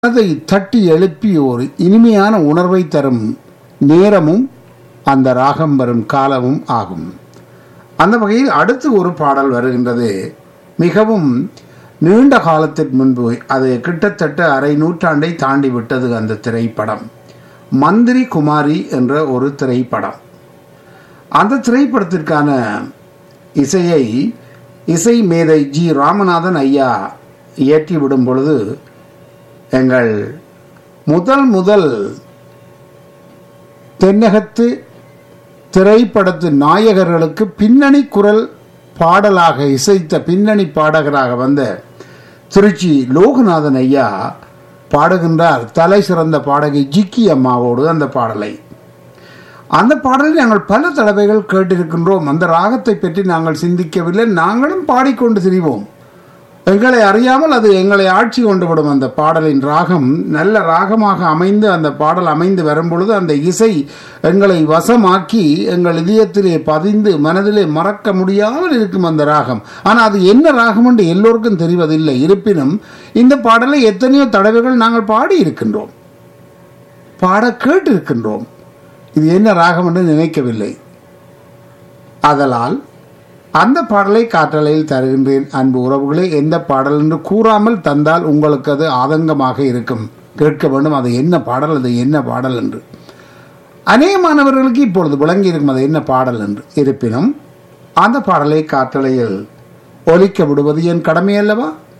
மனதை தட்டி எழுப்பி ஒரு இனிமையான உணர்வை தரும் நேரமும் அந்த ராகம் வரும் காலமும் ஆகும் அந்த வகையில் அடுத்து ஒரு பாடல் வருகின்றது மிகவும் நீண்ட காலத்திற்கு முன்பு அது கிட்டத்தட்ட அரை நூற்றாண்டை தாண்டி விட்டது அந்த திரைப்படம் மந்திரி குமாரி என்ற ஒரு திரைப்படம் அந்த திரைப்படத்திற்கான இசையை இசை மேதை ஜி ராமநாதன் ஐயா இயற்றிவிடும் பொழுது எங்கள் முதல் முதல் தென்னகத்து திரைப்படத்து நாயகர்களுக்கு பின்னணி குரல் பாடலாக இசைத்த பின்னணி பாடகராக வந்த திருச்சி லோகநாதன் ஐயா பாடுகின்றார் தலை சிறந்த பாடகி ஜிக்கி அம்மாவோடு அந்த பாடலை அந்த பாடலை நாங்கள் பல தடவைகள் கேட்டிருக்கின்றோம் அந்த ராகத்தை பற்றி நாங்கள் சிந்திக்கவில்லை நாங்களும் பாடிக்கொண்டு திரிவோம் எங்களை அறியாமல் அது எங்களை ஆட்சி கொண்டு விடும் அந்த பாடலின் ராகம் நல்ல ராகமாக அமைந்து அந்த பாடல் அமைந்து வரும் பொழுது அந்த இசை எங்களை வசமாக்கி எங்கள் இதயத்திலே பதிந்து மனதிலே மறக்க முடியாமல் இருக்கும் அந்த ராகம் ஆனால் அது என்ன ராகம் என்று எல்லோருக்கும் தெரிவதில்லை இருப்பினும் இந்த பாடலை எத்தனையோ தடவைகள் நாங்கள் பாடி இருக்கின்றோம் பாட கேட்டிருக்கின்றோம் இது என்ன ராகம் என்று நினைக்கவில்லை அதலால் அந்த பாடலை காற்றலையில் தருகின்றேன் அன்பு உறவுகளே எந்த பாடல் என்று கூறாமல் தந்தால் உங்களுக்கு அது ஆதங்கமாக இருக்கும் கேட்க வேண்டும் அது என்ன பாடல் அது என்ன பாடல் என்று அநேகமானவர்களுக்கு இப்பொழுது விளங்கி இருக்கும் அது என்ன பாடல் என்று இருப்பினும் அந்த பாடலை காற்றலையில் ஒலிக்க விடுவது என் கடமை அல்லவா